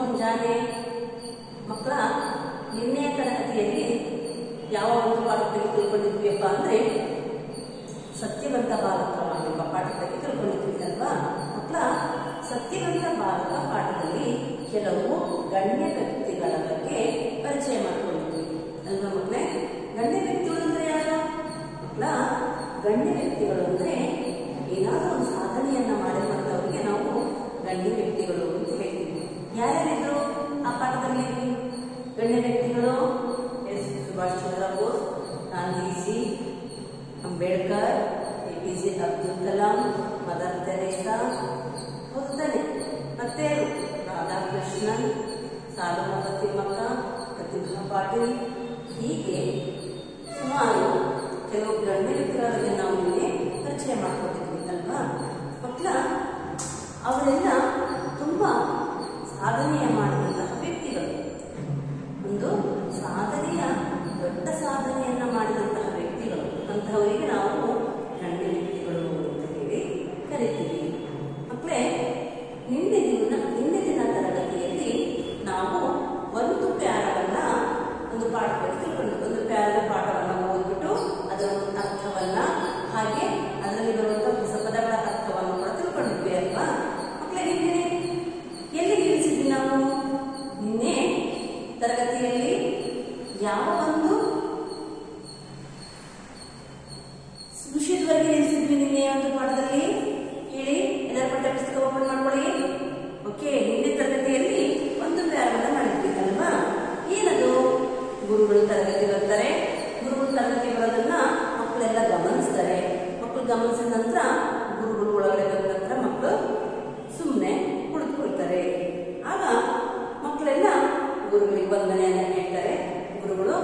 ಮುಂಜಾನೆ ಮಕ್ಕಳ ನಿನ್ನೆಯ ತರಗತಿಯಲ್ಲಿ ಯಾವ ಒಂದು ಪಾಠದಲ್ಲಿ ತಿಳ್ಕೊಂಡಿದ್ವಿಯಪ್ಪ ಅಂದ್ರೆ ಸತ್ಯವಂತ ಬಾಲಕ ಎಂಬ ಪಾಠದಲ್ಲಿ ತಿಳ್ಕೊಂಡಿದ್ವಿ ಅಲ್ವಾ ಮಕ್ಕಳ ಸತ್ಯವಂತ ಬಾಲಕ ಪಾಠದಲ್ಲಿ ಕೆಲವು ಗಣ್ಯ ವ್ಯಕ್ತಿಗಳ ಬಗ್ಗೆ ಪರಿಚಯ ಮಾಡ್ಕೊಂಡಿದ್ವಿ ಅಲ್ವಾ ಮಕ್ಕಳೇ ಗಣ್ಯ ವ್ಯಕ್ತಿಗಳು ಅಂದ್ರೆ ಯಾರು ಮಕ್ಕಳ ಗಣ್ಯ ವ್ಯಕ್ತಿಗಳು ಅಂದ್ರೆ ಏನಾದರೂ ಒಂದು ಸಾಧನೆಯನ್ನ ಮಾಡಿರುವಂತವರಿಗೆ ನಾವು ಗಣ್ಯ ವ್ಯಕ್ತಿಗಳು ಅಂತ ಹೇಳ್ತೀವಿ ಯಾರ್ಯಾರಿದ್ರು ಆ ಪಾಠದಲ್ಲಿ ಗಣ್ಯ ವ್ಯಕ್ತಿಗಳು ಎಸ್ Subhash Chandra Bose Gandhiji Ambedkar A P J Abdul Kalam Mother Teresa ಹೋಗ್ತಾನೆ ಮತ್ತೆ ರಾಧಾಕೃಷ್ಣನ್ ಸಾಲುಮತ ತಿಮ್ಮಕ್ಕ ಪ್ರತಿಭಾ ಪಾಟೀಲ್ ಹೀಗೆ ಸುಮಾರು ಕೆಲವು ಗಣ್ಯ ವ್ಯಕ್ತಿಗಳಿಗೆ ನಾವು ಇಲ್ಲಿ ಪರಿಚಯ ಮಾಡ್ಕೊತಿದ್ವಿ ಅಲ್ವಾ ಮಕ್ಕಳ ಅವರೆಲ್ಲ ತುಂಬಾ ಸಾಧನೆಯ ಮಾಡಿದಂತಹ ವ್ಯಕ್ತಿಗಳು ಒಂದು ಸಾಧನೆಯ ದೊಡ್ಡ ಸಾಧನೆಯನ್ನ ಮಾಡಿದಂತಹ ವ್ಯಕ್ತಿಗಳು ಅಂತಹವರಿಗೆ ನಾವು ಗಣ್ಯ ವ್ಯಕ್ತಿಗಳು ಅಂತ ಹೇಳಿ ಕರಿತೀವಿ ಮಕ್ಕಳೇ ನಿನ್ನೆ ದಿನ ನಿನ್ನೆ ದಿನ ತರಗತಿಯಲ್ಲಿ ನಾವು ಒಂದು ಪ್ಯಾರವನ್ನ ಒಂದು ಪಾಠದಲ್ಲಿ ತಿಳ್ಕೊಂಡು ಒಂದು ಪ್ಯಾರದ ಪಾಠವನ್ನ ಓದ್ಬಿಟ್ಟು ಅದರ ಅರ್ಥವನ್ನ ಹಾಗೆ ಅದರಲ್ಲಿ ಬರುವಂತಹ ಹೊಸ ಪದಗಳ ಅರ್ಥವನ್ನು ಕೂಡ ತಿಳ್ಕೊಂಡಿದ್ವಿ ಅಲ್ವಾ ಮಕ್ಕಳೇ ನಿನ್ನೆ ಎಲ್ಲಿ ನಿಲ್ಲಿಸಿದ್ವಿ ನಾವು ನಿನ್ನೆ ತರಗತಿಯಲ್ಲಿ ಯಾವ ಒಂದು ವಿಷಯದವರೆಗೆ ನಿಲ್ಲಿಸಿದ್ವಿ ನಿನ್ನೆ ಒಂದು ಪಾಠದಲ್ಲಿ ಹೇಳಿ ಎಲ್ಲರ ಪಠ್ಯ ಪುಸ್ತಕ ಓಪನ್ ಮಾಡ್ಕೊಳ್ಳಿ ಓಕೆ ನಿನ್ನೆ ತರಗತಿಯಲ್ಲಿ ಒಂದು ಪ್ಯಾರವನ್ನ ಮಾಡಿದ್ವಿ ಅಲ್ವಾ ಏನದು ಗುರುಗಳು ತರಗತಿ ಬರ್ತಾರೆ ಗುರುಗಳು ತರಗತಿ ಬರೋದನ್ನ ಮಕ್ಕಳೆಲ್ಲ ಗಮನಿಸ್ತಾರೆ ಮಕ್ಕಳು ಗಮನಿಸಿದ ನಂತರ ಗುರುಗಳು ಒಳಗಡೆ ಬಂದ ನಂತರ ಮಕ್ಕಳು ಸುಮ್ಮನೆ ಕುಳಿತುಕೊಳ್ತಾರೆ ಆಗ ಮಕ್ಕಳೆಲ್ಲ ಗುರುಗಳಿಗೆ ವಂದನೆಯನ್ನ ಹೇಳ್ತಾರೆ ಗುರುಗಳು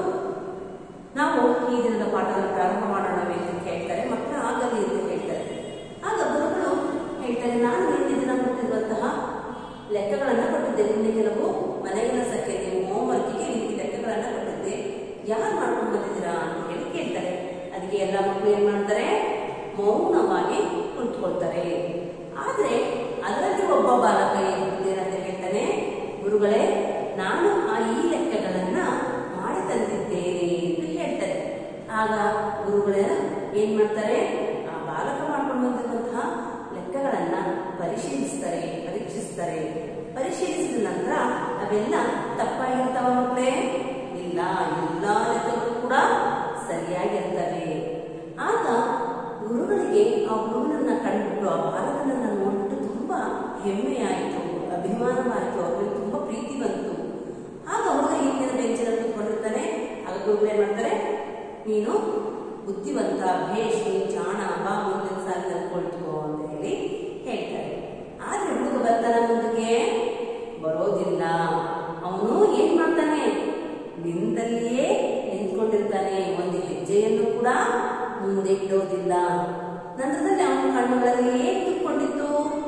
ನಾವು ಈ ದಿನದ ಪಾಠವನ್ನು ಪ್ರಾರಂಭ ಮಾಡೋಣವೇ ಅಂತ ಕೇಳ್ತಾರೆ ಮಕ್ಕಳು ಆಗಲಿ ಅಂತ ಹೇಳ್ತಾರೆ ಆಗ ಗುರುಗಳು ಹೇಳ್ತಾರೆ ನಾನು ನಿನ್ನೆ ದಿನ ಕೊಟ್ಟಿರುವಂತಹ ಲೆಕ್ಕಗಳನ್ನ ಕೊಟ್ಟಿದ್ದೆ ನಿನ್ನೆ ಕೆಲವು ಮನೆಗಳ ಸಂಖ್ಯೆ ನೀವು ಹೋಮ್ವರ್ಕಿಗೆ ನಿಮಗೆ ಲೆಕ್ಕಗಳನ್ನ ಕೊಟ್ಟಿದ್ದೆ ಯಾರು ಮಾಡ್ಕೊಂಡು ಬಂದಿದ್ದೀರಾ ಅಂತ ಹೇಳಿ ಕೇಳ್ತಾರೆ ಅದಕ್ಕೆ ಎಲ್ಲ ಮಕ್ಕಳು ಏನ್ ಮಾಡ್ತಾರೆ ಮೌನವಾಗಿ ಕುಳಿತುಕೊಳ್ತಾರೆ ಆದ್ರೆ ಅದರಲ್ಲಿ ಒಬ್ಬ ಬಾಲಕ ಏನಂತ ಹೇಳ್ತಾನೆ ಗುರುಗಳೇ ನಾನು ಆ ಈ ಲೆಕ್ಕಗಳನ್ನ ಮಾಡಿ ತಂದಿದ್ದೇನೆ ಎಂದು ಹೇಳ್ತಾರೆ ಆಗ ಗುರುಗಳೇ ಏನ್ ಮಾಡ್ತಾರೆ ಆ ಬಾಲಕ ಮಾಡ್ಕೊಂಡು ಬಂದಿರುವಂತಹ ಲೆಕ್ಕಗಳನ್ನ ಪರಿಶೀಲಿಸ್ತಾರೆ ಪರೀಕ್ಷಿಸ್ತಾರೆ ಪರಿಶೀಲಿಸಿದ ನಂತರ ಅವೆಲ್ಲ ತಪ್ಪಾಗಿರ್ತಾವ ಮಕ್ಕಳೇ ಇಲ್ಲ ಎಲ್ಲಾ ಲೆಕ್ಕಗಳು ಕೂಡ ಸರಿಯಾಗಿರ್ತವೆ ಆಗ ಗುರುಗಳಿಗೆ ಆ ಹುಡುಗನನ್ನ ಕಂಡುಬಿಟ್ಟು ಆ ಬಾಲಕನನ್ನ ನೋಡ್ಬಿಟ್ಟು ತುಂಬಾ ಹೆಮ್ಮೆಯಾಯಿತು ಅಭಿಮಾನವಾಯಿತು ಅವರಿಗೆ ತುಂಬಾ ಪ್ರೀತಿ ಬಂತು ಆಗ ಹುಡುಗ ಹಿಂದಿನ ಬೆಂಚಿನಲ್ಲಿ ಕೂತ್ಕೊಂಡಿರ್ತಾನೆ ಆಗ ಗುರುಗಳು ಏನ್ ಮಾಡ್ತಾರೆ ನೀನು ಬುದ್ಧಿವಂತ ಭೇಷ್ ನೀನು ಜಾಣ ಬಾ ಮುಂದಿನ ಸಾಲಿನಲ್ಲಿ ಕೊಳ್ತು ಅಂತ ಹೇಳಿ ಹೇಳ್ತಾರೆ ಆದ್ರೆ ಹುಡುಗ ಬರ್ತಾನ ಮುಂದಕ್ಕೆ ಬರೋದಿಲ್ಲ ಅವನು ಏನ್ ಮಾಡ್ತಾನೆ ನಿಂತಲ್ಲಿಯೇ ನಿಂತ್ಕೊಂಡಿರ್ತಾನೆ ಒಂದು ಹೆಜ್ಜೆಯನ್ನು ಕೂಡ ಮುಂದೆ ಇಡೋದಿಲ್ಲ ನಂತರದಲ್ಲಿ ಅವನ ಕಣ್ಣುಗಳಲ್ಲಿ ಏನ್ ತುಂಬಿಕೊಂಡಿತ್ತು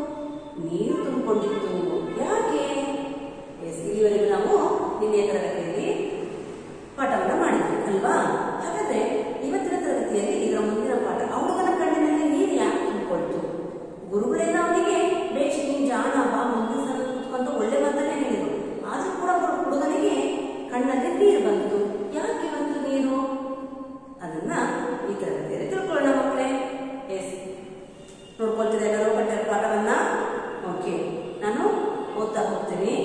ನೀರು ತುಂಬಿಕೊಂಡಿತ್ತು ಯಾಕೆ ಎಸ್ ಇಲ್ಲಿವರೆಗೂ ನಾವು ನಿನ್ನೆ ತರಗತಿಯಲ್ಲಿ ಪಾಠವನ್ನ ಮಾಡಿದ್ವಿ ಅಲ್ವಾ ಹಾಗಾದ್ರೆ ಇವತ್ತಿನ ತರಗತಿಯಲ್ಲಿ ಇದರ ಮುಂದಿನ ಪಾಠ ಆ ಹುಡುಗನ ಕಣ್ಣಿನಲ್ಲಿ ನೀರು ಯಾಕೆ ತುಂಬಿಕೊಳ್ತು ಗುರುಗಳೇನ ಅವನಿಗೆ ಬೇಷ್ ನೀನ್ ಜಾಣ ಬಾ ಮುಂದಿನ ಸಲ ಕುತ್ಕೊಂಡು ಒಳ್ಳೆ ಮಾತನ್ನೇ ಹೇಳಿದ್ರು ಆದ್ರೂ ಕೂಡ ಹುಡು- ಹುಡುಗನಿಗೆ ಕಣ್ಣಲ್ಲಿ ನೀರು ಬಂತು ಯಾಕೆ ಬಂತು ನೀರು ಅದನ್ನ ಈ ತರಗತಿಯಲ್ಲಿ ತಿಳ್ಕೊಳ್ಳೋಣ ಮಕ್ಕಳೇ ಎಸ್ ನೋಡ್ಕೊಳ್ತೀರಾ ಎಲ್ಲರೂ ಪಠ್ಯ ಪಾಠವನ್ನ ಓಕೆ ನಾನು ಓದ್ತಾ ಹೋಗ್ತೀನಿ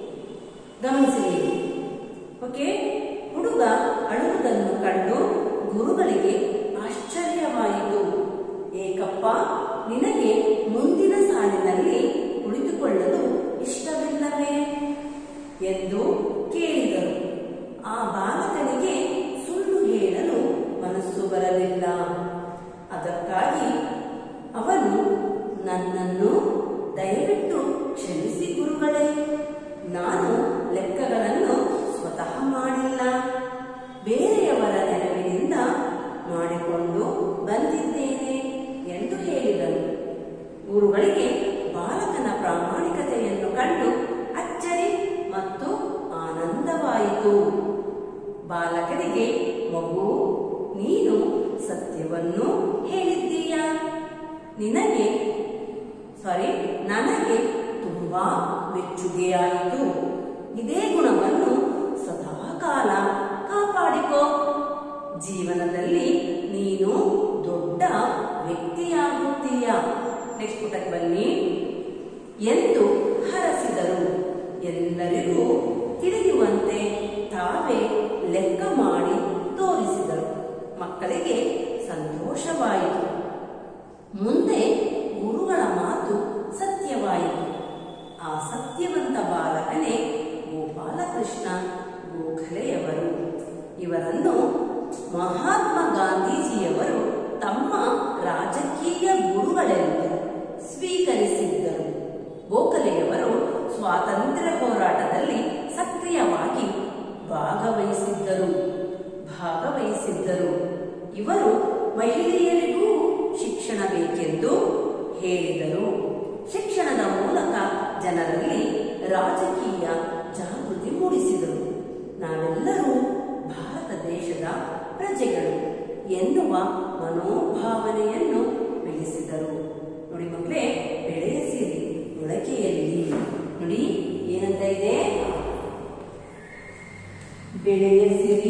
ಗಮನಿಸಿ ಓಕೆ ಹುಡುಗ ಅಳುವುದನ್ನು ಕಂಡು ಗುರುಗಳಿಗೆ ಆಶ್ಚರ್ಯವಾಯಿತು ಏಕಪ್ಪ ನಿನಗೆ ಮುಂದಿನ ಸಾಲಿನಲ್ಲಿ ಕುಳಿತುಕೊಳ್ಳಲು ಇಷ್ಟವಿಲ್ಲವೇ ಎಂದು ಕೇಳಿದರು ಆ ಬಾಲಕನಿಗೆ ಸುಳ್ಳು ಹೇಳಲು ಮನಸ್ಸು ಬರಲಿಲ್ಲ ಅದಕ್ಕಾಗಿ ಅವನು ನನ್ನನ್ನು ದಯವಿಟ್ಟು ಕ್ಷಮಿಸಿ ಗುರುಗಳೇ ನಾನು ಲೆಕ್ಕಗಳನ್ನು ಸ್ವತಃ ಮಾಡಿಲ್ಲ ಬೇರೆಯವರ ನೆರವಿನಿಂದ ಮಾಡಿಕೊಂಡು ಬಂದಿದ್ದೇನೆ ಎಂದು ಹೇಳಿದನು ಗುರುಗಳಿಗೆ ಬಾಲಕನ ಪ್ರಾಮಾಣಿಕತೆಯನ್ನು ಕಂಡು ಅಚ್ಚರಿ ಮತ್ತು ಆನಂದವಾಯಿತು ಬಾಲಕನಿಗೆ ಮಗು ನೀನು ಸತ್ಯವನ್ನು ಹೇಳಿದ್ದೀಯಾ ನಿನಗೆ ಸಾರಿ ನನಗೆ ತುಂಬಾ ಮೆಚ್ಚುಗೆಯಾಯಿತು ಇದೇ ಗುಣವನ್ನು ಸದಾ ಕಾಲ ಕಾಪಾಡಿಕೋ ಜೀವನದಲ್ಲಿ ನೀನು ದೊಡ್ಡ ವ್ಯಕ್ತಿಯಾಗುತ್ತೀಯ ನೆಕ್ಸ್ಟ್ ಪುಟಕ್ಕೆ ಬನ್ನಿ ಎಂದು ಹರಸಿದರು ಎಲ್ಲರಿಗೂ ತಿಳಿಯುವಂತೆ ತಾವೇ ಲೆಕ್ಕ ಮಾಡಿ ತೋರಿಸಿದರು ಮಕ್ಕಳಿಗೆ ಸಂತೋಷವಾಯಿತು ಮುಂದೆ ಗುರುಗಳ ಮಾತು ಸತ್ಯವಾಯಿತು ಆ ಸತ್ಯವಂತ ಬಾಲಕನೇ ಗೋಪಾಲಕೃಷ್ಣ ಗೋಖಲೆಯವರು ಇವರನ್ನು ಮಹಾತ್ಮ ಗಾಂಧೀಜಿಯವರು ತಮ್ಮ ರಾಜಕೀಯ ಗುರುಗಳೆಂದು ಸ್ವೀಕರಿಸಿದ್ದರು ಗೋಖಲೆಯವರು ಸ್ವಾತಂತ್ರ್ಯ ಹೋರಾಟದಲ್ಲಿ ಸಕ್ರಿಯವಾಗಿ ಭಾಗವಹಿಸಿದ್ದರು ಭಾಗವಹಿಸಿದ್ದರು ಇವರು ಮಹಿಳೆಯರಿಗೂ ಶಿಕ್ಷಣ ಬೇಕೆಂದು ಹೇಳಿದರು ಶಿಕ್ಷಣದ ಮೂಲಕ ಜನರಲ್ಲಿ ರಾಜಕೀಯ ಜಾಗೃತಿ ಮೂಡಿಸಿದರು ನಾವೆಲ್ಲರೂ ಭಾರತ ದೇಶದ ಪ್ರಜೆಗಳು ಎನ್ನುವ ಮನೋಭಾವನೆಯನ್ನು ಬೆಳೆಸಿದರು ನೋಡಿ ಮಕ್ಕಳೇ ಬೆಳೆಸಿರಿ ಮೊಳಕೆಯಲ್ಲಿ ನೋಡಿ ಏನಂತ ಇದೆ ಬೆಳೆಯಸಿರಿ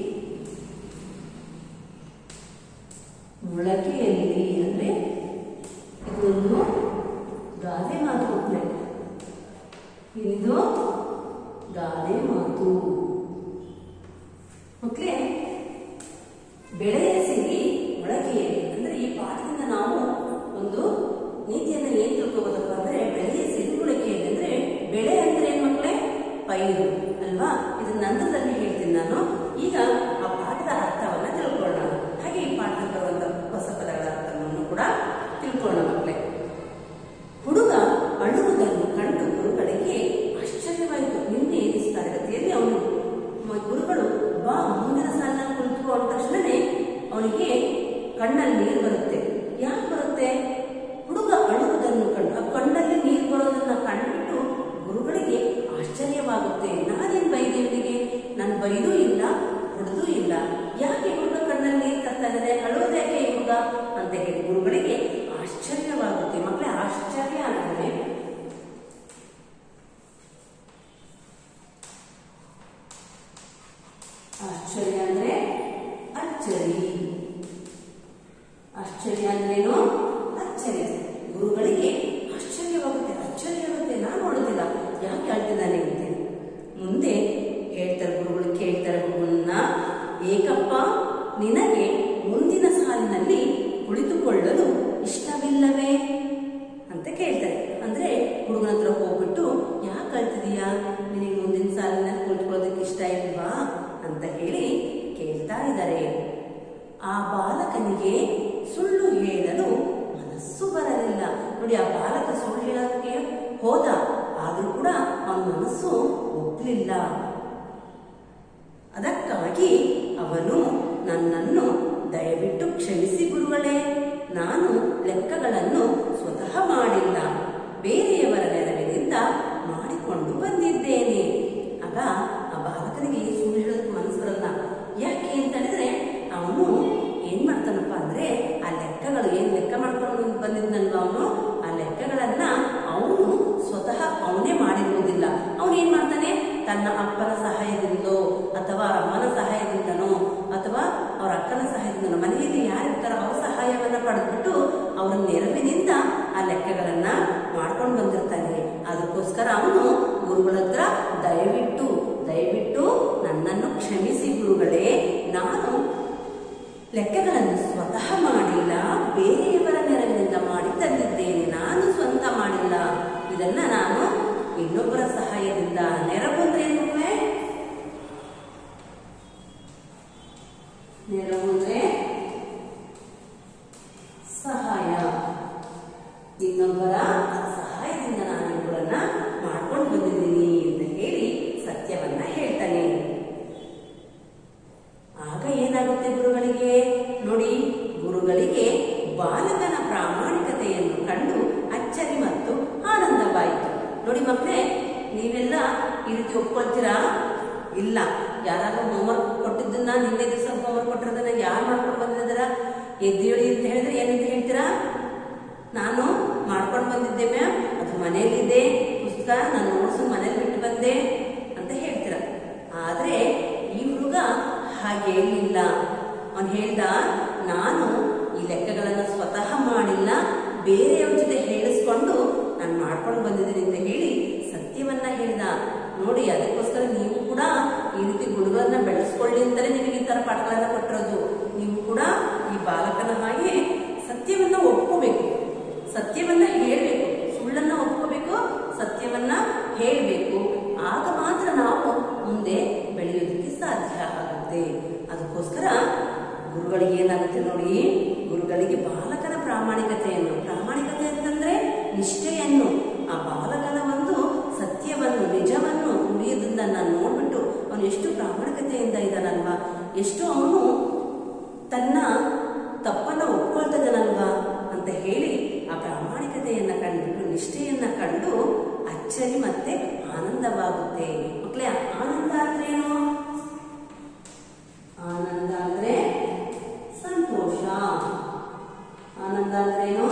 ಮೊಳಕೆಯಲ್ಲಿ ಅಂದ್ರೆ ಇದೊಂದು ಗಾದೆ ಮಾತು ಮಕ್ಕಳೇ ಇದು ಗಾದೆ ಮಾತು ಮಕ್ಕಳೇ ಬೆಳೆಯ ಸಿರಿ ಮೊಳಕೆಯಲ್ಲಿ ಅಂದ್ರೆ ಈ ಪಾಠದಿಂದ ನಾವು ಒಂದು ನೀತಿಯನ್ನ ಏನ್ ತಿಳ್ಕೋಬೋದಪ್ಪ ಅಂದ್ರೆ ಬೆಳೆಯ ಸಿರಿ ಮೊಳಕೆಯಲ್ಲಿ ಅಂದ್ರೆ ಬೆಳೆ ಅಂದ್ರೆ ಏನ್ ಮಕ್ಕಳೇ ಪೈರು ಅಲ್ವಾ ಇದು ನಂತರದಲ್ಲಿ ಹೇಳ್ತೀನಿ ನಾನು ಈಗ ಆ ಪಾಠದ ಅರ್ಥವನ್ನ ತಿಳ್ಕೊಳ್ಳೋಣ ಹಾಗೆ ಈ ಪಾಠದಲ್ಲಿ ಬರುವಂತ ಹೊಸ ಪದಗಳ ಅರ್ಥವನ್ನು ಕೂಡ ತಿಳ್ಕೊಳ್ಳೋಣ ಮಕ್ಕಳೇ ಹುಡುಗ ಅಳುವುದನ್ನು ಕಂಡು ಗುರುಗಳಿಗೆ ಆಶ್ಚರ್ಯವಾಯಿತು ನಿನ್ನೆ ಈ ತರಗತಿಯಲ್ಲಿ ಅವನು ಮ- ಗುರುಗಳು ಬಾ ಮುಂದಿನ ಸಾಲಿನ ಕುಳಿತು ಅಂದ ತಕ್ಷಣನೇ ಅವನಿಗೆ ಕಣ್ಣಲ್ಲಿ ನೀರು ಬರುತ್ತೆ ಯಾಕೆ ಬರುತ್ತೆ ಹುಡುಗ ಅಳುವುದನ್ನು ಕಂಡು ಆ ಕಣ್ಣಲ್ಲಿ ನೀರು ಬರೋದನ್ನ ಕಂಡುಬಿಟ್ಟು ಗುರುಗಳಿಗೆ ಆಶ್ಚರ್ಯವಾಗುತ್ತೆ ನಾನೇನ್ ಬೈದೆ ಇವನಿಗೆ ನಾನು ಬೈದೂ ಇಲ್ಲ ಹೊಡೆದೂ ಇಲ್ಲ ಯಾಕೆ ಹುಡುಗ ಕಣ್ಣಲ್ಲಿ ನೀರು ತರ್ತಾ ಇದ್ದಾನೆ ಅಳುವುದು ಯಾಕೆ ಈ ಹುಡುಗ ಅಂತ ಹೇಳಿ ಗುರುಗಳಿಗೆ ಆಶ್ಚರ್ಯವಾಗುತ್ತೆ ಮಕ್ಕಳೇ ಆಶ್ಚರ್ಯ ಅಂದ್ರೆ ಆಶ್ಚರ್ಯ ಅಂದ್ರೆ ಅಚ್ಚರಿ ಆಶ್ಚರ್ಯ ಅಂದ್ರೇನು ಅಚ್ಚರಿ ಗುರುಗಳಿಗೆ ಆಶ್ಚರ್ಯವಾಗುತ್ತೆ ಅಚ್ಚರಿ ಆಗುತ್ತೆ ನಾನು ನೋಡುದಿಲ್ಲ ಯಾಕೆ ಹೇಳ್ತಿದ್ದಾನೆ ಅಂತೇಳಿ ಮುಂದೆ ಹೇಳ್ತಾರೆ ಗುರುಗಳು ಕೇಳ್ತಾರೆ ಹುಡುಗನ್ನ ಏಕಪ್ಪ ನಿನಗೆ ಮುಂದಿನ ಸಾಲಿನಲ್ಲಿ ಕುಳಿತುಕೊಳ್ಳಲು ಇಷ್ಟವಿಲ್ಲವೇ ಅಂತ ಕೇಳ್ತಾರೆ ಅಂದ್ರೆ ಹುಡುಗನ ಹತ್ರ ಹೋಗ್ಬಿಟ್ಟು ಯಾಕೆ ಕಳ್ತಿದೀಯಾ ನಿನಗೆ ಮುಂದಿನ ಸಾಲಿನಲ್ಲಿ ಕುಳಿತುಕೊಳ್ಳೋದಕ್ಕೆ ಇಷ್ಟ ಇಲ್ವಾ ಅಂತ ಹೇಳಿ ಕೇಳ್ತಾ ಇದ್ದಾರೆ ಆ ಬಾಲಕನಿಗೆ ಸುಳ್ಳು ಹೇಳಲು ಮನಸ್ಸು ಬರಲಿಲ್ಲ ನೋಡಿ ಆ ಬಾಲಕ ಸುಳ್ಳು ಹೇಳೋದಕ್ಕೆ ಹೋದ ಆದ್ರೂ ಕೂಡ ಅವನ ಮನಸ್ಸು ಒಪ್ಪಲಿಲ್ಲ ಅದಕ್ಕಾಗಿ ಅವನು ನನ್ನನ್ನು ದಯವಿಟ್ಟು ಕ್ಷಮಿಸಿ ಗುರುಗಳೇ ನಾನು ಲೆಕ್ಕಗಳನ್ನು ಸ್ವತಃ ಮಾಡಿಲ್ಲ ಬೇರೆಯವರ ನೆರವಿನಿಂದ ಮಾಡಿಕೊಂಡು ಬಂದಿದ್ದೇನೆ ಆಗ ಆ ಬಾಲಕನಿಗೆ ಸುಳ್ಳು ಹೇಳೋದಕ್ಕೆ ಮನಸ್ಸು ಬರಲ್ಲ ಯಾಕೆ ಅಂತ ಹೇಳಿದ್ರೆ ಅವನು ಏನ್ ಮಾಡ್ತಾನಪ್ಪ ಅಂದ್ರೆ ಆ ಲೆಕ್ಕಗಳು ಏನ್ ಲೆಕ್ಕ ಮಾಡ್ಕೊಂಡು ಬಂದಿದ್ನಲ್ವ ಅವನು ಆ ಲೆಕ್ಕಗಳನ್ನ ಅವನು ಸ್ವತಃ ಅವನೇ ಮಾಡಿರುವುದಿಲ್ಲ ಅವನು ಏನ್ ಮಾಡ್ತಾನೆ ತನ್ನ ಅಪ್ಪನ ಸಹಾಯದಿಂದಲೋ ಅಥವಾ ಅವ್ರ ಅಮ್ಮನ ಸಹಾಯದಿಂದನೋ ಅಥವಾ ಅವ್ರ ಅಕ್ಕನ ಸಹಾಯದಿಂದನೋ ಮನೆಯಲ್ಲಿ ಯಾರಿರ್ತಾರೋ ಅವ್ರ ಸಹಾಯವನ್ನ ಪಡೆದ್ಬಿಟ್ಟು ಅವರ ನೆರವಿನಿಂದ ಆ ಲೆಕ್ಕಗಳನ್ನ ಮಾಡ್ಕೊಂಡು ಬಂದಿರ್ತಾನೆ ಅದಕ್ಕೋಸ್ಕರ ಅವನು ಗುರುಗಳ ಹತ್ರ ದಯವಿಟ್ಟು ದಯವಿಟ್ಟು ನನ್ನನ್ನು ಕ್ಷಮಿಸಿ ಗುರುಗಳೇ ನಾನು ಲೆಕ್ಕಗಳನ್ನು ಸ್ವತಃ ಮಾಡಿಲ್ಲ ಬೇರೆಯವರ ನೆರವಿನಿಂದ ಮಾಡಿ ತಂದಿದ್ದೇನೆ ನಾನು ಸ್ವಂತ ಮಾಡಿಲ್ಲ ಇದನ್ನ ನಾನು ಇನ್ನೊಬ್ಬರ ಸಹಾಯದಿಂದ ನೆರವು ಅಂದ್ರೆ ಏನು ಮಕ್ಕಳೇ? ನೆರವು ಅಂದ್ರೆ ಸಹಾಯ ಇನ್ನೊಬ್ಬರ ಸಹಾಯದಿಂದ ನಾನು ಇವುಗಳನ್ನ ಮಾಡ್ಕೊಂಡು ಬಂದಿದ್ದೀನಿ ಅಂತ ಹೇಳಿ ಸತ್ಯವನ್ನ ಹೇಳ್ತಾನೆ ಆಗ ಏನಾಗುತ್ತೆ ಗುರುಗಳಿಗೆ ನೋಡಿ ಗುರುಗಳಿಗೆ ಬಾಲಕನ ಪ್ರಾಮಾಣಿಕತೆಯನ್ನು ಕಂಡು ಅಚ್ಚರಿ ಮತ್ತು ಆನಂದವಾಯಿತು ನೋಡಿ ಮಕ್ಕಳೇ ನೀವೆಲ್ಲ ಈ ರೀತಿ ಒಪ್ಕೊಳ್ತೀರಾ ಇಲ್ಲ ಯಾರಾದ್ರೂ ಹೋಮ್ವರ್ಕ್ ಕೊಟ್ಟಿದ್ದನ್ನ ನಿನ್ನೆ ದಿವಸ ಹೋಮ್ವರ್ಕ್ ಕೊಟ್ಟಿರೋದನ್ನ ಯಾರು ಮಾಡ್ಕೊಂಡು ಬಂದಿದ್ದಾರ ಎದ್ದೇಳಿ ಅಂತ ಹೇಳಿದ್ರೆ ಏನಂತ ಹೇಳ್ತೀರಾ ನಾನು ಮಾಡ್ಕೊಂಡು ಬಂದಿದ್ದೆ ಮ್ಯಾಮ್ ಅದು ಮನೆಯಲ್ಲಿದೆ ಪುಸ್ತಕ ನಾನು ನೋಟ್ಸ್ ಮನೇಲಿ ಬಿಟ್ಟು ಬಂದೆ ಅಂತ ಹೇಳ್ತೀರ ಆದ್ರೆ ಈ ಹುಡುಗ ಹಾಗೆ ಹೇಳಿಲ್ಲ ಅವನು ಹೇಳ್ದ ನಾನು ಈ ಲೆಕ್ಕಗಳನ್ನ ಸ್ವತಃ ಮಾಡಿಲ್ಲ ಬೇರೆಯವ್ರ ಜೊತೆ ಹೇಳಿಸ್ಕೊಂಡು ನಾನು ಮಾಡ್ಕೊಂಡು ಬಂದಿದ್ದೀನಿ ಅಂತ ಹೇಳಿ ಸತ್ಯವನ್ನ ಹೇಳಿದ ನೋಡಿ ಅದಕ್ಕೋಸ್ಕರ ನೀವು ಕೂಡ ಈ ರೀತಿ ಗುಣಗಳನ್ನ ಬೆಳೆಸ್ಕೊಳ್ಳಿ ಅಂತಲೇ ನಿಮಗೆ ಈ ತರ ಪಾಠಗಳನ್ನ ಕೊಟ್ಟಿರೋದು ನೀವು ಕೂಡ ಈ ಬಾಲಕನ ಹಾಗೆ ಸತ್ಯವನ್ನ ಒಪ್ಕೋಬೇಕು ಸತ್ಯವನ್ನ ಹೇಳಬೇಕು ಸುಳ್ಳನ್ನ ಒಪ್ಕೋಬೇಕು ಸತ್ಯವನ್ನ ಹೇಳಬೇಕು ಆಗ ಮಾತ್ರ ನಾವು ಮುಂದೆ ಬೆಳೆಯೋದಕ್ಕೆ ಸಾಧ್ಯ ಆಗುತ್ತೆ ಅದಕ್ಕೋಸ್ಕರ ಗುರುಗಳಿಗೆ ಏನಾಗುತ್ತೆ ನೋಡಿ ಗುರುಗಳಿಗೆ ಬಾಲಕನ ಪ್ರಾಮಾಣಿಕತೆಯನ್ನು ಪ್ರಾಮಾಣಿಕತೆ ಅಂತಂದ್ರೆ ನಿಷ್ಠೆಯನ್ನು ಆ ಬಾಲಕನ ಒಂದು ಸತ್ಯವನ್ನು ನಿಜವನ್ನು ನುಡಿಯೋದ್ರಿಂದ ನಾನು ನೋಡ್ಬಿಟ್ಟು ಅವನು ಎಷ್ಟು ಪ್ರಾಮಾಣಿಕತೆಯಿಂದ ಇದ್ದಾನಲ್ವಾ ಎಷ್ಟು ಅವನು ತನ್ನ ತಪ್ಪನ್ನ ಒಪ್ಕೊಳ್ತಾ ಇದ್ದಾನಲ್ವಾ ಅಂತ ಹೇಳಿ ಆ ಪ್ರಾಮಾಣಿಕತೆಯನ್ನ ಕಂಡುಬಿಟ್ಟು ನಿಷ್ಠೆಯನ್ನ ಕಂಡು ಅಚ್ಚರಿ ಮತ್ತೆ ಆನಂದವಾಗುತ್ತೆ ಮಕ್ಕಳೇ ಆನಂದ ಅಂದ್ರೇನು ಆನಂದ ಅಂದ್ರೆ ಸಂತೋಷ ಆನಂದ ಅಂದ್ರೇನು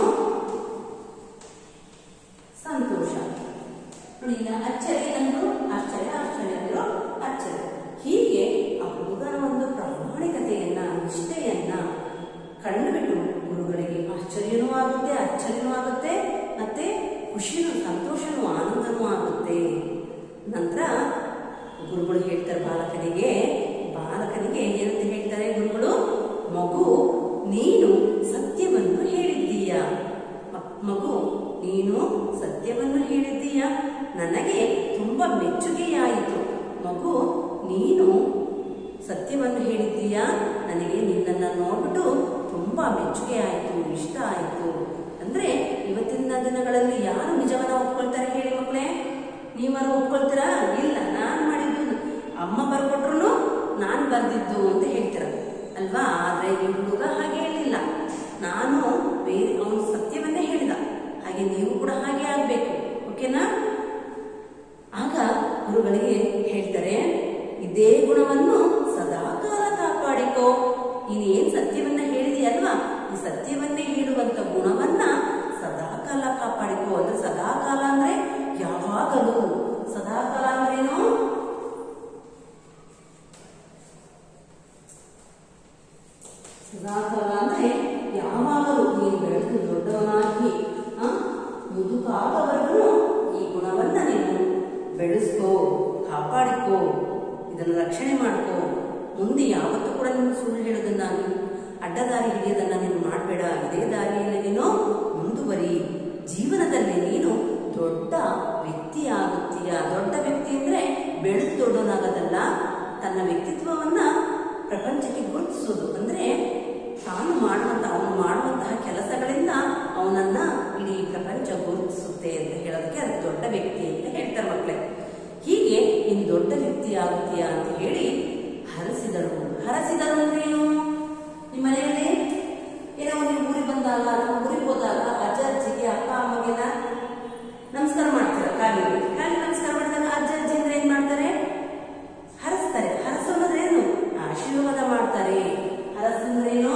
ಸಂತೋಷ ನೋಡಿ ಈಗ ಅಚ್ಚರಿ ಅಂದ್ರು ಆಶ್ಚರ್ಯ ಆಶ್ಚರ್ಯ ಅಂದ್ರು ಅಚ್ಚರಿ ಹೀಗೆ ಆ ಹುಡುಗನ ಒಂದು ಪ್ರಾಮಾಣಿಕತೆಯನ್ನ ನಿಷ್ಠೆಯನ್ನ ಕಂಡುಬಿಟ್ಟು ಗುರುಗಳಿಗೆ ಆಶ್ಚರ್ಯನೂ ಆಗುತ್ತೆ ಅಚ್ಚರಿನೂ ಆಗುತ್ತೆ ಮತ್ತೆ ಖುಷಿನೂ ಸಂತೋಷನೂ ಆನಂದನೂ ಆಗುತ್ತೆ ನಂತರ ಗುರುಗಳು ಹೇಳ್ತಾರೆ ಬಾಲಕನಿಗೆ ಬಾಲಕನಿಗೆ ಏನಂತ ಹೇಳ್ತಾರೆ ಗುರುಗಳು ಮಗು ನೀನು ಸತ್ಯವನ್ನು ಹೇಳಿದ್ದೀಯ ಮ- ಮಗು ನೀನು ಸತ್ಯವನ್ನು ಹೇಳಿದ್ದೀಯ ನನಗೆ ತುಂಬಾ ಮೆಚ್ಚುಗೆಯಾಯಿತು ಮಗು ನೀನು ಸತ್ಯವನ್ನು ಹೇಳಿದ್ದೀಯಾ ನನಗೆ ನಿನ್ನನ್ನು ನೋಡ್ಬಿಟ್ಟು ತುಂಬಾ ಮೆಚ್ಚುಗೆ ಆಯಿತು ಇಷ್ಟ ಆಯಿತು ಅಂದ್ರೆ ಇವತ್ತಿನ ದಿನಗಳಲ್ಲಿ ಯಾರು ನಿಜವನ್ನ ಒಪ್ಕೊಳ್ತಾರೆ ಹೇಳಿ ಮಕ್ಕಳೇ ನೀವಾರು ಒಪ್ಕೊಳ್ತೀರಾ ಇಲ್ಲ ನಾನ್ ಮಾಡಿದ್ದು ಅಮ್ಮ ಬರ್ಕೊಟ್ರು ನಾನ್ ಬರ್ದಿದ್ದು ಅಂತ ಹೇಳ್ತೀರ ಅಲ್ವಾ ಆದ್ರೆ ಈ ಹುಡುಗ ಹಾಗೆ ಹೇಳಿಲ್ಲ ನಾನು ಬೇರೆ ಅವನು ಸತ್ಯವನ್ನೇ ಹೇಳಿದ ಹಾಗೆ ನೀವು ಕೂಡ ಹಾಗೆ ಆಗ್ಬೇಕು ಓಕೆನಾ ಆಗ ಗುರುಗಳಿಗೆ ಹೇಳ್ತಾರೆ ಇದೇ ಗುಣವನ್ನು ಸದಾಕಾಲ ಕಾಪಾಡಿಕೋ ನೀನೇನ್ ಸತ್ಯವನ್ನ ಹೇಳಿದೆಯಲ್ವಾ ಈ ಸತ್ಯವನ್ನೇ ಹೇಳುವಂತ ಗುಣವನ್ನ ಸದಾಕಾಲ ಕಾಪಾಡಿಕೋ ಅಂದ್ರೆ ಸದಾಕಾಲ ಅಂದ್ರೆ ಯಾವಾಗಲೂ ಸದಾಕಾಲ ಅಂದ್ರೇನು ಸದಾಕಾಲ ಅಂದ್ರೆ ಯಾವಾಗಲೂ ನೀನು ಬೆಳೆದು ದೊಡ್ಡವನಾಗಿ ಆ, ಮುದುಕಾಗವರೆಗೂ ಈ ಗುಣವನ್ನ ನೀನು ಬೆಳೆಸ್ಕೋ ಕಾಪಾಡಿಕೋ ಇದನ್ನು ರಕ್ಷಣೆ ಮಾಡ್ಕೋ ಮುಂದೆ ಯಾವತ್ತೂ ಕೂಡ ನೀನು ಸುಳ್ಳು ಹೇಳೋದನ್ನ ನೀನು ಅಡ್ಡದಾರಿ ಹಿಡಿಯೋದನ್ನ ನೀನು ಮಾಡಬೇಡ ಇದೇ ದಾರಿಯಲ್ಲಿ ನೀನು ಮುಂದುವರಿ ಜೀವನದಲ್ಲಿ ನೀನು ದೊಡ್ಡ ವ್ಯಕ್ತಿ ಆಗುತ್ತೀಯ ದೊಡ್ಡ ವ್ಯಕ್ತಿ ಅಂದ್ರೆ ಬೆಳೆದು ದೊಡ್ಡವನಾಗೋದಲ್ಲ ತನ್ನ ವ್ಯಕ್ತಿತ್ವವನ್ನ ಪ್ರಪಂಚಕ್ಕೆ ಗುರುತಿಸೋದು ಅಂದ್ರೆ ತಾನು ಮಾಡುವಂತ ಅವನು ಮಾಡುವಂತಹ ಕೆಲಸಗಳಿಂದ ಅವನನ್ನ ಇಡೀ ಪ್ರಪಂಚ ಗುರುತಿಸುತ್ತೆ ಅಂತ ಹೇಳೋದಕ್ಕೆ ಅದು ದೊಡ್ಡ ವ್ಯಕ್ತಿ ಅಂತ ಹೇಳ್ತಾರೆ ಮಕ್ಕಳೇ ಹೀಗೆ ನೀನು ದೊಡ್ಡ ವ್ಯಕ್ತಿ ಆಗುತ್ತೀಯ ಅಂತ ಹೇಳಿ ಹರಸಿದರು ಹರಸಿದರು ಅಂದ್ರೆ ಏನು ನಿಮ್ಮ ಮನೆಯಲ್ಲಿ ಏನೋ ನೀವು ಊರಿಗೆ ಬಂದಾಗ ಅಥವಾ ಊರಿಗೆ ಹೋದಾಗ ಅಜ್ಜ ಅಜ್ಜಿಗೆ ಅಪ್ಪ ಅಮ್ಮಗೆಲ್ಲ ನಮಸ್ಕಾರ ಮಾಡ್ತಾರೆ ಕಾಲಿಗೆ ಕಾಲಿಗೆ ನಮಸ್ಕಾರ ಮಾಡಿದಾಗ ಅಜ್ಜ ಅಜ್ಜಿ ಅಂದ್ರೆ ಏನ್ ಮಾಡ್ತಾರೆ ಹರಸ್ತಾರೆ ಹರಸು ಅನ್ನೋದು ಏನು ಆಶೀರ್ವಾದ ಮಾಡ್ತಾರೆ ಹರಸು ಅಂದ್ರೆ ಏನು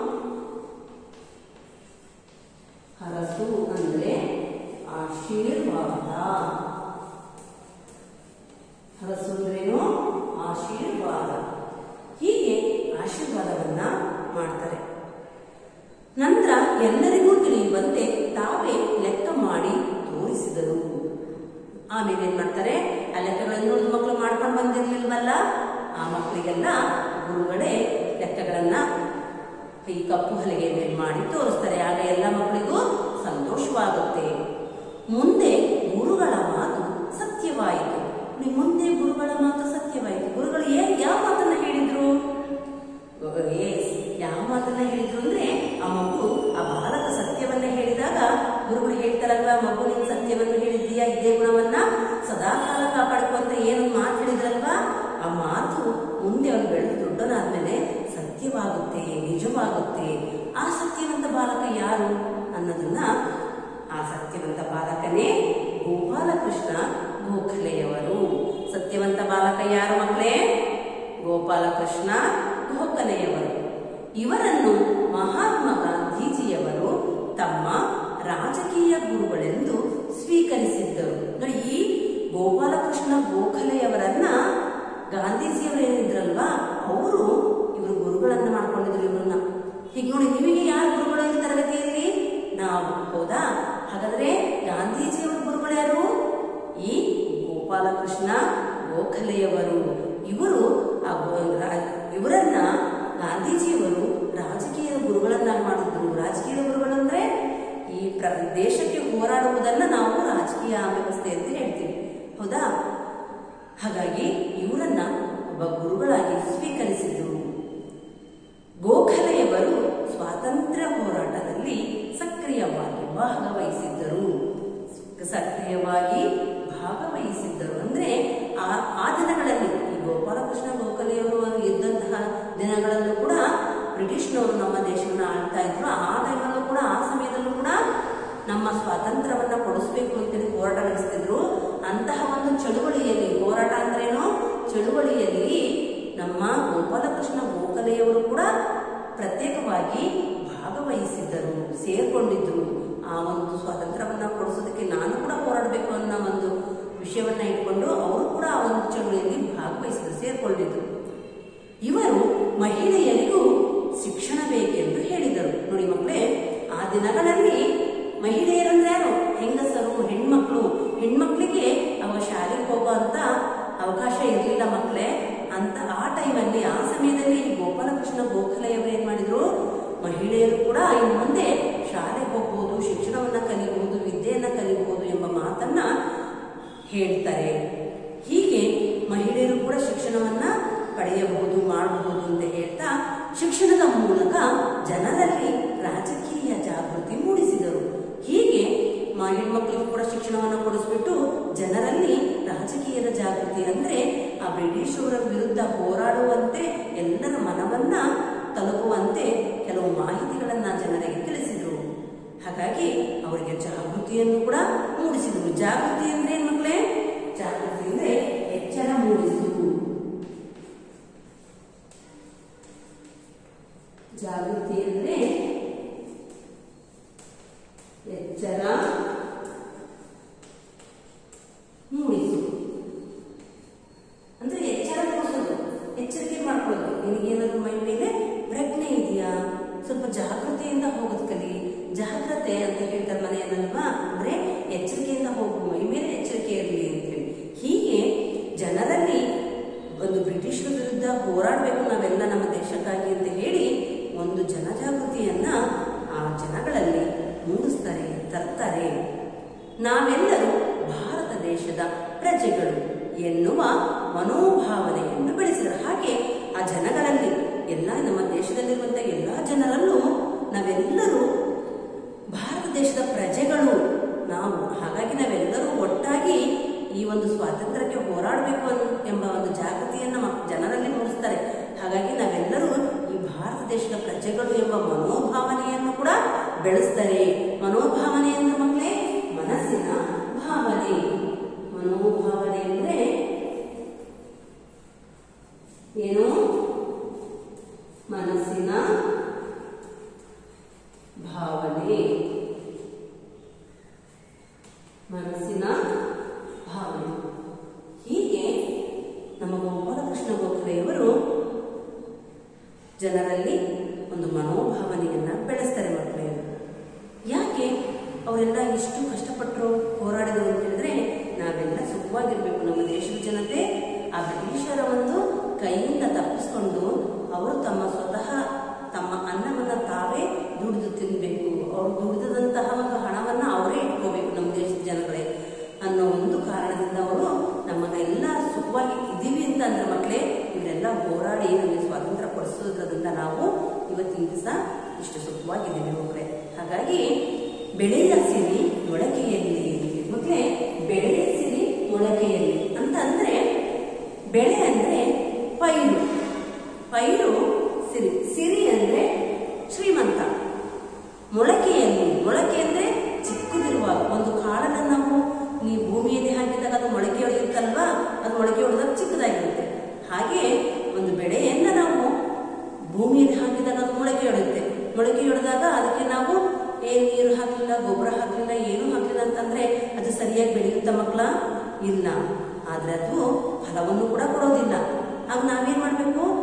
ಹರಸು ಅಂದ್ರೆ ಆಶೀರ್ವಾದ ಹರಸು ಅಂದ್ರೇನು ಆಶೀರ್ವಾದ ಹೀಗೆ ಆಶೀರ್ವಾದವನ್ನ ಮಾಡ್ತಾರೆ ನಂತರ ಎಲ್ಲರಿಗೂ ತಿಳಿಯುವಂತೆ ತಾವೇ ಲೆಕ್ಕ ಮಾಡಿ ತೋರಿಸಿದರು ಆಮೇಲೆ ಏನ್ ಮಾಡ್ತಾರೆ ಆ ಲೆಕ್ಕಗಳನ್ನು ಉಳಿದ ಮಕ್ಕಳು ಮಾಡ್ಕೊಂಡು ಬಂದಿರ್ಲಿಲ್ವಲ್ಲ ಆ ಮಕ್ಕಳಿಗೆಲ್ಲ ಗುರುಗಳೇ ಲೆಕ್ಕಗಳನ್ನ ಈ ಕಪ್ಪು ಹಲಗೆ ಮೇಲೆ ಮಾಡಿ ತೋರಿಸ್ತಾರೆ ಆಗ ಎಲ್ಲ ಮಕ್ಕಳಿಗೂ ಸಂತೋಷವಾಗುತ್ತೆ ಮುಂದೆ ಗುರುಗಳ ಮಾತು ಸತ್ಯವಾಯಿತು ನೋಡಿ, ಮುಂದೆ ಗುರುಗಳ ಮಾತು ಸತ್ಯವಾಯಿತು ಗುರುಗಳು ಏ ಯಾವ ಮಾತನ್ನ ಹೇಳಿದ್ರು ಎಸ್ ಯಾವ ಮಾತನ್ನ ಹೇಳಿದ್ರು ಅಂದ್ರೆ ಆ ಮಗು ಆ ಬಾಲಕ ಸತ್ಯವನ್ನ ಹೇಳಿದಾಗ ಗುರುಗಳು ಹೇಳ್ತಾರಲ್ವಾ ಮಗು ನೀನು ಸತ್ಯವನ್ನು ಹೇಳಿದ್ದೀಯಾ ಇದೇ ಗುಣವನ್ನ ಸದಾಕಾಲ ಕಾಪಾಡ್ಕೊ ಅಂತ ಏನು ಮಾತು ಹೇಳಿದ್ರಲ್ವಾ ಆ ಮಾತು ಮುಂದೆ ಅವನು ಬೆಳೆದು ದೊಡ್ಡನಾದ್ಮೇಲೆ ಸತ್ಯವಾಗುತ್ತೆ ನಿಜವಾಗುತ್ತೆ ಆ ಸತ್ಯವಂತ ಬಾಲಕ ಯಾರು ಅನ್ನೋದನ್ನ ಆ ಸತ್ಯವಂತ ಬಾಲಕನೇ ಗೋಪಾಲಕೃಷ್ಣ ಗೋಖಲೆಯವರು ಸತ್ಯವಂತ ಬಾಲಕ ಯಾರು ಮಕ್ಕಳೇ ಗೋಪಾಲಕೃಷ್ಣ ಗೋಖಲೆಯವರು ಇವರನ್ನು ಮಹಾತ್ಮ ಗಾಂಧೀಜಿಯವರು ತಮ್ಮ ರಾಜಕೀಯ ಗುರುಗಳೆಂದು ಸ್ವೀಕರಿಸಿದ್ದರು ನೋಡಿ ಈ ಗೋಪಾಲಕೃಷ್ಣ ಗೋಖಲೆಯವರನ್ನ ಯಾರು ಗುರುಗಳು ಈ ತರಗತಿಯಲ್ಲಿ ನಾವು ಹೌದಾ ಹಾಗಾದ್ರೆ ಗಾಂಧೀಜಿಯವರ ಗುರುಗಳು ಯಾರು ಈ ಗೋಪಾಲಕೃಷ್ಣ ಗೋಖಲೆಯವರು ಇವರು ಆ ಗೋ- ರಾ- ಇವರನ್ನ ಗಾಂಧೀಜಿಯವರು ರಾಜಕೀಯ ಗುರುಗಳನ್ನಾಗಿ ಮಾಡಿದ್ರು ರಾಜಕೀಯ ಗುರುಗಳು ಅಂದ್ರೆ ಈ ಪ್ರ ದೇಶಕ್ಕೆ ಹೋರಾಡುವುದನ್ನ ನಾವು ರಾಜಕೀಯ ವ್ಯವಸ್ಥೆ ಅಂತ ಹೇಳ್ತೀವಿ ಹೌದಾ ಹಾಗಾಗಿ ಇವರನ್ನ ಒಬ್ಬ ಗುರುಗಳಾಗಿ ಸ್ವೀಕರಿಸಿದ್ರು ಗೋಖಲೆಯವರು ಸ್ವಾತಂತ್ರ್ಯ ಹೋರಾಟದಲ್ಲಿ ಸಕ್ರಿಯವಾಗಿ ಭಾಗವಹಿಸಿದ್ದರು ಸಕ್ರಿಯವಾಗಿ ಭಾಗವಹಿಸಿದ್ದರು ಅಂದ್ರೆ ಆ ಆ ದಿನಗಳಲ್ಲಿ ಈ ಗೋಪಾಲಕೃಷ್ಣ ಗೋಖಲೆಯವರು ಇದ್ದಂತಹ ದಿನಗಳಲ್ಲೂ ಕೂಡ ಬ್ರಿಟಿಷ್ನವರು ನಮ್ಮ ದೇಶವನ್ನು ಆಳ್ತಾ ಇದ್ರು ಆ ಟೈಮಲ್ಲೂ ಕೂಡ ಆ ಸಮಯದಲ್ಲೂ ಕೂಡ ನಮ್ಮ ಸ್ವಾತಂತ್ರ್ಯವನ್ನ ಕೊಡಿಸ್ಬೇಕು ಅಂತೇಳಿ ಹೋರಾಟ ನಡೆಸ್ತಿದ್ರು ಅಂತಹ ಒಂದು ಚಳುವಳಿಯಲ್ಲಿ ಹೋರಾಟ ಅಂದ್ರೇನು ಚಳುವಳಿಯಲ್ಲಿ ನಮ್ಮ ಗೋಪಾಲಕೃಷ್ಣ ಗೋಖಲೆಯವರು ಕೂಡ ಪ್ರತ್ಯೇಕವಾಗಿ ಭಾಗವಹಿಸಿದ್ದರು ಸೇರ್ಕೊಂಡಿದ್ರು ಆ ಒಂದು ಸ್ವಾತಂತ್ರ್ಯವನ್ನ ಕೊಡಿಸೋದಕ್ಕೆ ನಾನು ಕೂಡ ಹೋರಾಡಬೇಕು ಅನ್ನೋ ಒಂದು ವಿಷಯವನ್ನ ಇಟ್ಕೊಂಡು ಅವರು ಕೂಡ ಆ ಒಂದು ಚಳುವಳಿಯಲ್ಲಿ ಭಾಗವಹಿಸಿದ್ರು ಸೇರ್ಕೊಂಡಿದ್ರು ಇವರು ಮಹಿಳೆಯರಿಗೂ ಶಿಕ್ಷಣ ಬೇಕೆಂದು ಹೇಳಿದರು ನೋಡಿ ಮಕ್ಕಳೇ ಆ ದಿನಗಳಲ್ಲಿ ಮಹಿಳೆಯರಂದ್ರೆ ಯಾರು ಹೆಂಗಸರು ಹೆಣ್ಮಕ್ಳು ಹೆಣ್ಮಕ್ಳಿಗೆ ಅವ ಶಾಲೆಗೆ ಹೋಗುವಂತ ಅವಕಾಶ ಇರಲಿಲ್ಲ ಮಕ್ಕಳೇ ಅಂತ ಆ ಟೈಮಲ್ಲಿ ಆ ಸಮಯದಲ್ಲಿ ಈ ಗೋಪಾಲಕೃಷ್ಣ ಗೋಖಲೆಯವರು ಏನ್ ಮಾಡಿದ್ರು ಮಹಿಳೆಯರು ಕೂಡ ಇನ್ನು ಮುಂದೆ ಶಾಲೆಗೆ ಹೋಗ್ಬೋದು ಶಿಕ್ಷಣವನ್ನ ಕಲಿಬಹುದು ವಿದ್ಯೆಯನ್ನ ಕಲಿಬಹುದು ಎಂಬ ಮಾತನ್ನ ಹೇಳ್ತಾರೆ ಹೀಗೆ ಮಹಿಳೆಯರು ಕೂಡ ಶಿಕ್ಷಣವನ್ನ ಪಡೆಯಬಹುದು ಮಾಡಬಹುದು ಅಂತ ಹೇಳ್ತಾ ಶಿಕ್ಷಣದ ಮೂಲಕ ಜನರಲ್ಲಿ ರಾಜಕೀಯ ಜಾಗೃತಿ ಮೂಡಿಸಿದರು ಹೀಗೆ ಮ- ಹೆಣ್ಮಕ್ಳಿಗೂ ಕೂಡ ಶಿಕ್ಷಣವನ್ನು ಕೊಡಿಸ್ಬಿಟ್ಟು ಜನರಲ್ಲಿ ರಾಜಕೀಯದ ಜಾಗೃತಿ ಅಂದ್ರೆ ಆ ಬ್ರಿಟಿಷರ ವಿರುದ್ಧ ಹೋರಾಡುವಂತೆ ಎಲ್ಲರ ಮನವನ್ನ ತಲುಪುವಂತೆ ಕೆಲವು ಮಾಹಿತಿಗಳನ್ನ ಜನರಿಗೆ ತಿಳಿಸಿದರು ಹಾಗಾಗಿ ಅವರಿಗೆ ಜಾಗೃತಿಯನ್ನು ಕೂಡ ಮೂಡಿಸಿದರು ಜಾಗೃತಿ ಅಂದ್ರೆ ಏನ್ ಮಕ್ಕಳೇ ಜಾಗೃತಿ ಅಂದ್ರೆ ಎಚ್ಚರ ಮೂಡಿಸುವುದು ಜಾಗೃತಿ ಅಂದ್ರೆ ಎಚ್ಚರ ಮೂಡಿಸುವುದು ಅಂದ್ರೆ ಎಚ್ಚರ ಮೂಡಿಸೋದು ಎಚ್ಚರಿಕೆ ಮಾಡ್ಕೊಳ್ಳೋದು ನಿನಗೇನಾದ್ರು ಮೈ ಮೇಲೆ ಪ್ರಜ್ಞೆ ಇದೆಯಾ ಸ್ವಲ್ಪ ಜಾಗೃತಿಯಿಂದ ಹೋಗೋದು ಕಲಿ ಜಾಗ್ರತೆ ಅಂತ ಹೇಳ್ತಾರೆ ಮನೆಯಲ್ಲಲ್ವಾ ಅಂದ್ರೆ ಎಚ್ಚರಿಕೆಯಿಂದ ಹೋಗು ಮೈ ಮೇಲೆ ಎಚ್ಚರಿಕೆ ಇರಲಿ ಅಂತೇಳಿ ಹೀಗೆ ಜನರಲ್ಲಿ ಒಂದು ಬ್ರಿಟಿಷರ ವಿರುದ್ಧ ಹೋರಾಡಬೇಕು ನಾವೆಲ್ಲ ನಮ್ಮ ದೇಶಕ್ಕಾಗಿ ಅಂತ ಹೇಳಿ ಒಂದು ಜನಜಾಗೃತಿಯನ್ನ ಆ ಜನಗಳಲ್ಲಿ ಮೂಡಿಸ್ತಾರೆ ತರ್ತಾರೆ ನಾವೆಲ್ಲರೂ ಭಾರತ ದೇಶದ ಪ್ರಜೆಗಳು ಎನ್ನುವ ಮನೋಭಾವನೆಯನ್ನು ಬೆಳೆಸಿದರು ಹಾಗೆ ಆ ಜನಗಳಲ್ಲಿ ಎಲ್ಲ ನಮ್ಮ ದೇಶದಲ್ಲಿರುವಂತ ಎಲ್ಲ ಜನರಲ್ಲೂ ನಾವೆಲ್ಲರೂ ಭಾರತ ದೇಶದ ಪ್ರಜೆಗಳು ನಾವು ಹಾಗಾಗಿ ನಾವೆಲ್ಲರೂ ಒಟ್ಟಾಗಿ ಈ ಒಂದು ಸ್ವಾತಂತ್ರ್ಯಕ್ಕೆ ಹೋರಾಡಬೇಕು ಅನ್- ಎಂಬ ಒಂದು ಜಾಗೃತಿಯನ್ನ ಮ- ಜನರಲ್ಲಿ ಮೂಡಿಸ್ತಾರೆ ಹಾಗಾಗಿ ನಾವೆಲ್ಲರೂ ಈ ಭಾರತ ದೇಶದ ಪ್ರಜೆಗಳು ಎಂಬ ಮನೋಭಾವನೆಯನ್ನು ಕೂಡ ಬೆಳೆಸ್ತಾರೆ ಮನೋಭಾವನೆ ಅಂದ್ರೆ ಮಕ್ಕಳೇ ಮನಸ್ಸಿನ ಭಾವನೆ ಮನೋಭಾವನೆ ಅಂದ್ರೆ ಏನು ಮನಸ್ಸಿನ ಭಾವನೆ ಮನಸ್ಸಿನ ಭಾವನೆ ಹೀಗೆ ನಮ್ಮ ಗೋಪಾಲಕೃಷ್ಣ ಗೋಖಲೆಯವರು ಜನರಲ್ಲಿ ಒಂದು ಮನೋಭಾವನೆಯನ್ನ ಬೆಳೆಸ್ತಾರೆ ಮಕ್ಕಳೇ ಯಾಕೆ ಅವರೆಲ್ಲ ಎಷ್ಟು ಕಷ್ಟಪಟ್ಟರು ಹೋರಾಡಿದರು ಅಂತ ಹೇಳಿದ್ರೆ ನಾವೆಲ್ಲ ಸುಖವಾಗಿರ್ಬೇಕು ನಮ್ಮ ದೇಶದ ಜನತೆ ಆ ಬ್ರಿಟಿಷರ ಒಂದು ಕೈಯಿಂದ ತಪ್ಪಿಸ್ಕೊಂಡು ಅವರು ತಮ್ಮ ಸ್ವತಃ ತಮ್ಮ ಅನ್ನವನ್ನ ತಾವೇ ದುಡಿದು ತಿನ್ಬೇಕು ಅವ್ರು ದುಡಿದಂತಹ ಒಂದು ಹಣವನ್ನ ಅವರೇ ಇಟ್ಕೋಬೇಕು ನಮ್ಮ ದೇಶದ ಜನಗಳೇ ಅನ್ನೋ ಒಂದು ಕಾರಣದಿಂದ ಅವರು ನಮಗೆಲ್ಲ ಸುಖವಾಗಿ ಇದ್ದೀವಿ ಅಂತ ಅಂದ್ರೆ ಮಕ್ಕಳೇ ಇವರೆಲ್ಲ ಹೋರಾಡಿ ನಮಗೆ ಸ್ವಾತಂತ್ರ್ಯ ಕೊಡಿಸೋದ್ರಿಂದ ನಾವು ಇವತ್ತಿನ ದಿವಸ ಇಷ್ಟು ಸುಖವಾಗಿದ್ದೀವಿ ಮಕ್ಕಳೇ ಹಾಗಾಗಿ ಬೆಳೆಯ ಸಿರಿ ಮೊಳಕೆಯಲ್ಲಿ ಮಕ್ಕಳೇ ಬೆಳೆಯ ಸಿರಿ ಮೊಳಕೆಯಲ್ಲಿ ಅಂತ ಅಂದ್ರೆ ಬೆಳೆ ಅಂದ್ರೆ ಪೈರು ಪೈರು ಸಿರಿ ಸಿರಿ ಅಂದ್ರೆ ಶ್ರೀಮಂತ ಮೊಳಕೆಯಲ್ಲಿ ಮೊಳಕೆ ಅಂದ್ರೆ ಚಿಕ್ಕದಿರುವಾಗ ಒಂದು ಕಾಳನ್ನ ನಾವು ನೀವು ಭೂಮಿಯಲ್ಲಿ ಹಾಕಿದಾಗ ಅದು ಮೊಳಕೆ ಹೊಡೆಯುತ್ತಲ್ವಾ ಅದು ಮೊಳಕೆ ಹೊಡೆದಾಗ ಚಿಕ್ಕದಾಗಿರುತ್ತೆ ಹಾಗೆ ಒಂದು ಬೆಳೆಯನ್ನ ನಾವು ಭೂಮಿಯಲ್ಲಿ ಹಾಕಿದಾಗ ಅದು ಮೊಳಕೆ ಹೊಡೆಯುತ್ತೆ ಮೊಳಕೆ ಹೊಡೆದಾಗ ಅದಕ್ಕೆ ನಾವು ಏನ್ ನೀರು ಹಾಕಲಿಲ್ಲ ಗೊಬ್ಬರ ಹಾಕಲಿಲ್ಲ ಏನು ಹಾಕಲಿಲ್ಲ ಅಂತಂದ್ರೆ ಅದು ಸರಿಯಾಗಿ ಬೆಳೆಯುತ್ತ ಮಕ್ಕಳ ಇಲ್ಲ ಆದ್ರೆ ಅದು ಫಲವನ್ನು ಕೂಡ ಕೊಡೋದಿಲ್ಲ ಆಗ ನಾವೇನ್ ಮಾಡ್ಬೇಕು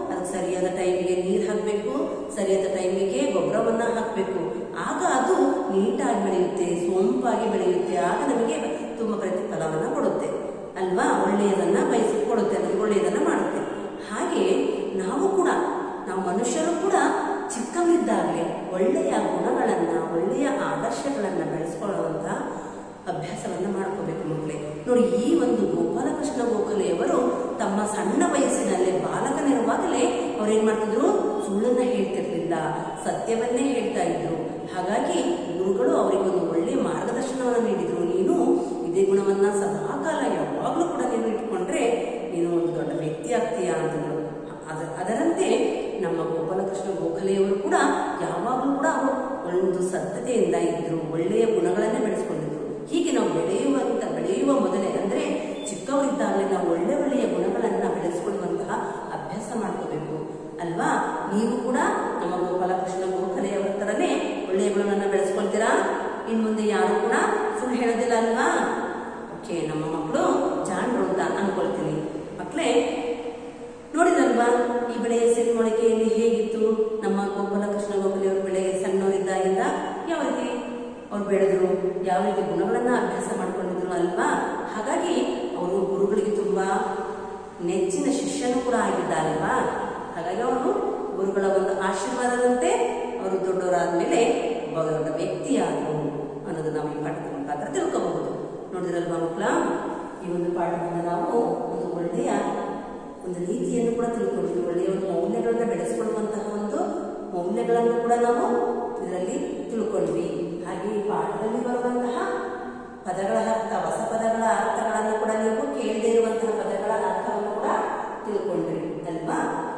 ಅದಕ್ಕೆ ಸರಿಯಾದ ಟೈಮಿಗೆ ನೀರು ಹಾಕಬೇಕು ಸರಿಯಾದ ಟೈಮಿಗೆ ಗೊಬ್ಬರವನ್ನ ಹಾಕಬೇಕು ಆಗ ಅದು ನೀಟಾಗಿ ಬೆಳೆಯುತ್ತೆ ಸೊಂಪಾಗಿ ಬೆಳೆಯುತ್ತೆ ಆಗ ನಮಗೆ ತುಂಬ ಪ್ರತಿಫಲವನ್ನ ಕೊಡುತ್ತೆ ಅಲ್ವಾ ಒಳ್ಳೆಯದನ್ನ ಬಯಸಿ ಕೊಡುತ್ತೆ ನಮಗೆ ಒಳ್ಳೆಯದನ್ನ ಮಾಡುತ್ತೆ ಹಾಗೆ ನಾವು ಕೂಡ ನಾವು ಮನುಷ್ಯರು ಕೂಡ ಚಿಕ್ಕವರಿದ್ದಾಗಲೇ ಒಳ್ಳೆಯ ಗುಣಗಳನ್ನ ಒಳ್ಳೆಯ ಆದರ್ಶಗಳನ್ನ ಬೆಳೆಸ್ಕೊಳ್ಳುವಂತ ಅಭ್ಯಾಸವನ್ನ ಮಾಡ್ಕೋಬೇಕು ಮಕ್ಕಳೇ ನೋಡಿ ಈ ಒಂದು ಗೋಪಾಲಕೃಷ್ಣ ಗೋಖಲೆಯವರು ತಮ್ಮ ಸಣ್ಣ ವಯಸ್ಸಿನಲ್ಲೇ ಬಾಲಕನಿರುವಾಗಲೇ ಅವ್ರು ಏನ್ ಮಾಡ್ತಿದ್ರು ಸುಳ್ಳನ್ನ ಹೇಳ್ತಿರ್ಲಿಲ್ಲ ಸತ್ಯವನ್ನೇ ಹೇಳ್ತಾ ಇದ್ರು ಹಾಗಾಗಿ ಗುರುಗಳು ಅವರಿಗೊಂದು ಒಳ್ಳೆಯ ಮಾರ್ಗದರ್ಶನವನ್ನು ನೀಡಿದ್ರು ನೀನು ಇದೇ ಗುಣವನ್ನ ಸದಾಕಾಲ ಯಾವಾಗಲೂ ಕೂಡ ನೀನು ಇಟ್ಕೊಂಡ್ರೆ ನೀನು ಒಂದು ದೊಡ್ಡ ವ್ಯಕ್ತಿ ಆಗ್ತೀಯಾ ಅಂತಂದ್ರು ಅದ- ಅದರಂತೆ ನಮ್ಮ ಗೋಪಾಲಕೃಷ್ಣ ಗೋಖಲೆಯವರು ಕೂಡ ಯಾವಾಗಲೂ ಕೂಡ ಅವರು ಒಂದು ಸದ್ಧತೆಯಿಂದ ಇದ್ರು ಒಳ್ಳೆಯ ಗುಣಗಳನ್ನೇ ಬೆಳೆಸ್ಕೊಂಡಿದ್ರು ಹೀಗೆ ನಾವು ಬೆಳೆಯುವಂತ ಬೆಳೆಯುವ ಮೊದಲೇ ಅಂದ್ರೆ ಚಿಕ್ಕವರಿದ್ದಾಗಲೇ ನಾವು ಒಳ್ಳೆ ಒಳ್ಳೆಯ ಗುಣಗಳನ್ನ ಬೆಳೆಸ್ಕೊಳ್ಳುವಂತಹ ಅಭ್ಯಾಸ ಮಾಡ್ಕೋಬೇಕು ಅಲ್ವಾ ನೀವು ಕೂಡ ನಮ್ಮ ಗೋಪಾಲಕೃಷ್ಣ ಗೋಖಲೆಯವರ ತರನೇ ಒಳ್ಳೆಯ ಗುಣಗಳನ್ನ ಬೆಳೆಸ್ಕೊಳ್ತೀರಾ ಇನ್ ಮುಂದೆ ಯಾರು ಕೂಡ ಸುಳ್ಳು ಹೇಳೋದಿಲ್ಲ ಅಲ್ವಾ ಓಕೆ ನಮ್ಮ ಮಕ್ಕಳು ಜಾಣರು ಅಂತ ಅನ್ಕೊಳ್ತೀನಿ ಮಕ್ಕಳೇ ನೋಡಿದ್ರಲ್ವಾ ಈ ಬೆಳೆಯ ಸಿರಿ ಮೊಳಕೆಯಲ್ಲಿ ಹೇಗಿತ್ತು ನಮ್ಮ ಗೋಪಾಲಕೃಷ್ಣ ಗೋಪಾಲಿಯವರು ಬೆಳೆ ಸಣ್ಣವರಿದ್ದಾಗಿಂದ ಯಾವ ರೀತಿ ಅವ್ರು ಬೆಳೆದ್ರು ಯಾವ ರೀತಿ ಗುಣಗಳನ್ನ ಅಭ್ಯಾಸ ಮಾಡ್ಕೊಂಡಿದ್ರು ಅಲ್ವಾ ಹಾಗಾಗಿ ಅವರು ಗುರುಗಳಿಗೆ ತುಂಬಾ ನೆಚ್ಚಿನ ಶಿಷ್ಯನು ಕೂಡ ಆಗಿದ್ದ ಅಲ್ವಾ ಹಾಗಾಗಿ ಅವರು ಗುರುಗಳ ಒಂದು ಆಶೀರ್ವಾದದಂತೆ ಅವರು ದೊಡ್ಡವರಾದ್ಮೇಲೆ ಒಬ್ಬ ದೊಡ್ಡ ವ್ಯಕ್ತಿಯಾದರು ಅನ್ನೋದು ನಾವು ಈ ಪಾಠದ ಮುಖಾಂತರ ತಿಳ್ಕೋಬಹುದು ನೋಡಿದ್ರಲ್ವಾ ಮಕ್ಕಳ ಈ ಒಂದು ಪಾಠದಿಂದ ನಾವು ಒಂದು ಒಳ್ಳೆಯ ಒಂದು ನೀತಿಯನ್ನು ಕೂಡ ತಿಳ್ಕೊಂಡ್ವಿ ಒಳ್ಳೆಯ ಒಂದು ಮೌಲ್ಯಗಳನ್ನ ಬೆಳೆಸಿಕೊಳ್ಳುವಂತಹ ಒಂದು ಮೌಲ್ಯಗಳನ್ನು ಕೂಡ ನಾವು ಇದರಲ್ಲಿ ತಿಳ್ಕೊಂಡ್ವಿ ಹಾಗೆ ಈ ಪಾಠದಲ್ಲಿ ಬರುವಂತಹ ಪದಗಳ ಅರ್ಥ ಹೊಸ ಪದಗಳ ಅರ್ಥಗಳನ್ನು ಕೂಡ ನೀವು ಕೇಳದೇ ಇರುವಂತಹ ಪದಗಳ ಅರ್ಥವನ್ನು ಕೂಡ ತಿಳ್ಕೊಂಡ್ರಿ ಅಲ್ವಾ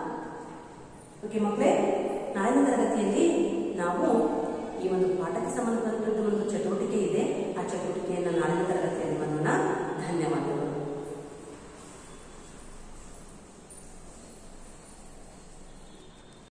ಓಕೆ ಮಕ್ಕಳೇ ನಾಳಿನ ತರಗತಿಯಲ್ಲಿ ನಾವು ಈ ಒಂದು ಪಾಠಕ್ಕೆ ಸಂಬಂಧಪಟ್ಟಂತ ಒಂದು ಚಟುವಟಿಕೆ ಇದೆ ಆ ಚಟುವಟಿಕೆಯನ್ನು ನಾಳಿನ ತರಗತಿ